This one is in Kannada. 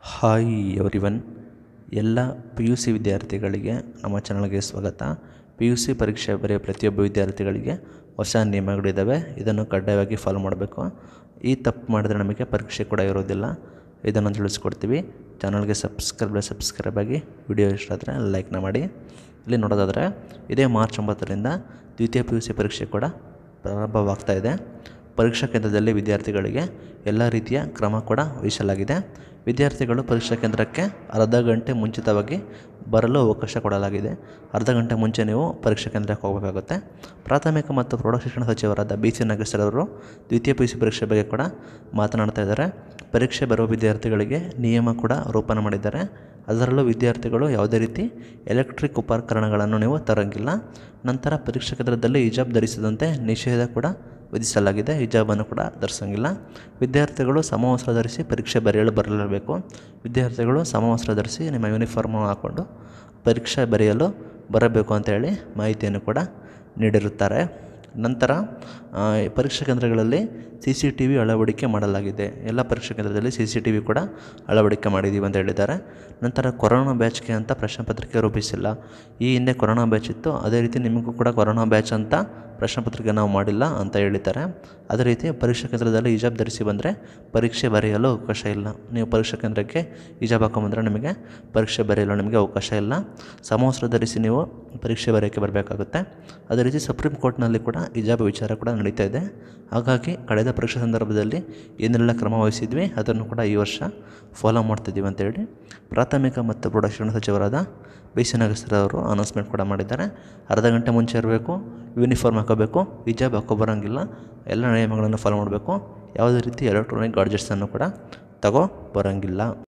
ಹಾಯ್ ಎವ್ರಿವನ್ ಎಲ್ಲ ಪಿ ಯು ಸಿ ವಿದ್ಯಾರ್ಥಿಗಳಿಗೆ ನಮ್ಮ ಚಾನಲ್ಗೆ ಸ್ವಾಗತ ಪಿ ಯು ಸಿ ಪರೀಕ್ಷೆ ಬರೆಯೋ ಪ್ರತಿಯೊಬ್ಬ ವಿದ್ಯಾರ್ಥಿಗಳಿಗೆ ಹೊಸ ನಿಯಮಗಳಿದ್ದಾವೆ ಇದನ್ನು ಕಡ್ಡಾಯವಾಗಿ ಫಾಲೋ ಮಾಡಬೇಕು ಈ ತಪ್ಪು ಮಾಡಿದ್ರೆ ನಮಗೆ ಪರೀಕ್ಷೆ ಕೂಡ ಇರೋದಿಲ್ಲ ಇದನ್ನು ತಿಳಿಸ್ಕೊಡ್ತೀವಿ ಚಾನಲ್ಗೆ ಸಬ್ಸ್ಕ್ರೈಬ್ ಸಬ್ಸ್ಕ್ರೈಬ್ ಆಗಿ ವಿಡಿಯೋ ಇಷ್ಟ ಆದರೆ ಲೈಕ್ನ ಮಾಡಿ ಇಲ್ಲಿ ನೋಡೋದಾದರೆ ಇದೇ ಮಾರ್ಚ್ ಒಂಬತ್ತರಿಂದ ದ್ವಿತೀಯ ಪಿ ಯು ಸಿ ಪರೀಕ್ಷೆ ಕೂಡ ಪ್ರಾರಂಭವಾಗ್ತಾ ಇದೆ ಪರೀಕ್ಷಾ ಕೇಂದ್ರದಲ್ಲಿ ವಿದ್ಯಾರ್ಥಿಗಳಿಗೆ ಎಲ್ಲ ರೀತಿಯ ಕ್ರಮ ಕೂಡ ವಹಿಸಲಾಗಿದೆ ವಿದ್ಯಾರ್ಥಿಗಳು ಪರೀಕ್ಷಾ ಕೇಂದ್ರಕ್ಕೆ ಅರ್ಧ ಗಂಟೆ ಮುಂಚಿತವಾಗಿ ಬರಲು ಅವಕಾಶ ಕೊಡಲಾಗಿದೆ ಅರ್ಧ ಗಂಟೆ ಮುಂಚೆ ನೀವು ಪರೀಕ್ಷಾ ಕೇಂದ್ರಕ್ಕೆ ಹೋಗಬೇಕಾಗುತ್ತೆ ಪ್ರಾಥಮಿಕ ಮತ್ತು ಪ್ರೌಢಶಿಕ್ಷಣ ಸಚಿವರಾದ ಬಿ ಸಿ ನಾಗೇಶ್ವರ ಅವರು ದ್ವಿತೀಯ ಪಿ ಯು ಸಿ ಪರೀಕ್ಷೆ ಬಗ್ಗೆ ಕೂಡ ಮಾತನಾಡ್ತಾ ಇದ್ದಾರೆ ಪರೀಕ್ಷೆ ಬರುವ ವಿದ್ಯಾರ್ಥಿಗಳಿಗೆ ನಿಯಮ ಕೂಡ ರೂಪಣೆ ಮಾಡಿದ್ದಾರೆ ಅದರಲ್ಲೂ ವಿದ್ಯಾರ್ಥಿಗಳು ಯಾವುದೇ ರೀತಿ ಎಲೆಕ್ಟ್ರಿಕ್ ಉಪಕರಣಗಳನ್ನು ನೀವು ತರಂಗಿಲ್ಲ ನಂತರ ಪರೀಕ್ಷಾ ಕೇಂದ್ರದಲ್ಲಿ ಹಿಜಾಬ್ ಧರಿಸದಂತೆ ನಿಷೇಧ ಕೂಡ ವಿಧಿಸಲಾಗಿದೆ ಹಿಜಾಬನ್ನು ಕೂಡ ಧರಿಸಂಗಿಲ್ಲ ವಿದ್ಯಾರ್ಥಿಗಳು ಸಮವಸ್ತ್ರ ಧರಿಸಿ ಪರೀಕ್ಷೆ ಬರೆಯಲು ಬರಲೇಬೇಕು ವಿದ್ಯಾರ್ಥಿಗಳು ಸಮವಸ್ತ್ರ ಧರಿಸಿ ನಿಮ್ಮ ಯೂನಿಫಾರ್ಮ್ ಹಾಕ್ಕೊಂಡು ಪರೀಕ್ಷೆ ಬರೆಯಲು ಬರಬೇಕು ಅಂತೇಳಿ ಮಾಹಿತಿಯನ್ನು ಕೂಡ ನೀಡಿರುತ್ತಾರೆ ನಂತರ ಆ, ಪರೀಕ್ಷಾ ಕೇಂದ್ರಗಳಲ್ಲಿ ಸಿ ಸಿ ಟಿ ವಿ ಅಳವಡಿಕೆ ಮಾಡಲಾಗಿದೆ ಎಲ್ಲ ಪರೀಕ್ಷಾ ಕೇಂದ್ರದಲ್ಲಿ ಸಿ ಸಿ ಟಿ ವಿ ಕೂಡ ಅಳವಡಿಕೆ ಮಾಡಿದ್ದೀವಿ ಅಂತ ಹೇಳಿದ್ದಾರೆ ನಂತರ ಕೊರೋನಾ ಬ್ಯಾಚ್ಗೆ ಅಂತ ಪ್ರಶ್ನೆ ಪತ್ರಿಕೆ ರೂಪಿಸಿಲ್ಲ ಈ ಹಿಂದೆ ಕೊರೋನಾ ಬ್ಯಾಚ್ ಇತ್ತು ಅದೇ ರೀತಿ ನಿಮಗೂ ಕೂಡ ಕೊರೋನಾ ಬ್ಯಾಚ್ ಅಂತ ಪ್ರಶ್ನೆ ಪತ್ರಿಕೆ ನಾವು ಮಾಡಿಲ್ಲ ಅಂತ ಹೇಳಿದ್ದಾರೆ ಅದೇ ರೀತಿ ಪರೀಕ್ಷಾ ಕೇಂದ್ರದಲ್ಲಿ ಹಿಜಾಬ್ ಧರಿಸಿ ಬಂದರೆ ಪರೀಕ್ಷೆ ಬರೆಯಲು ಅವಕಾಶ ಇಲ್ಲ ನೀವು ಪರೀಕ್ಷಾ ಕೇಂದ್ರಕ್ಕೆ ಹಿಜಾಬ್ ಹಾಕೊಂಬಂದರೆ ನಿಮಗೆ ಪರೀಕ್ಷೆ ಬರೆಯಲು ನಿಮಗೆ ಅವಕಾಶ ಇಲ್ಲ ಸಮವಸ್ತ್ರ ಧರಿಸಿ ನೀವು ಪರೀಕ್ಷೆ ಬರೆಯೋಕ್ಕೆ ಬರಬೇಕಾಗುತ್ತೆ ಅದೇ ರೀತಿ ಸುಪ್ರೀಂ ಕೋರ್ಟ್ನಲ್ಲಿ ಕೂಡ ಹಿಜಾಬ್ ವಿಚಾರ ಕೂಡ ನಡೀತಾ ಇದೆ ಹಾಗಾಗಿ ಕಳೆದ ಪರೀಕ್ಷಾ ಸಂದರ್ಭದಲ್ಲಿ ಏನೆಲ್ಲ ಕ್ರಮ ವಹಿಸಿದ್ವಿ ಅದನ್ನು ಕೂಡ ಈ ವರ್ಷ ಫಾಲೋ ಮಾಡ್ತಿದ್ದೀವಿ ಅಂತೇಳಿ ಪ್ರಾಥಮಿಕ ಮತ್ತು ಪ್ರೌಢಶಿಕ್ಷಣ ಸಚಿವರಾದ ಬಿ ಸಿ ನಾಗೇಶ್ವರ ಅವರು ಅನೌನ್ಸ್ಮೆಂಟ್ ಕೂಡ ಮಾಡಿದ್ದಾರೆ ಅರ್ಧ ಗಂಟೆ ಮುಂಚೆ ಇರಬೇಕು ಯೂನಿಫಾರ್ಮ್ ಹಾಕೋಬೇಕು ಹಿಜಾಬ್ ಹಾಕೋ ಬರೋಂಗಿಲ್ಲ ಎಲ್ಲ ನಿಯಮಗಳನ್ನು ಫಾಲೋ ಮಾಡಬೇಕು ಯಾವುದೇ ರೀತಿ ಎಲೆಕ್ಟ್ರಾನಿಕ್ ಗಾಡ್ಜೆಟ್ಸನ್ನು ಕೂಡ ತಗೋ ಬರೋಂಗಿಲ್ಲ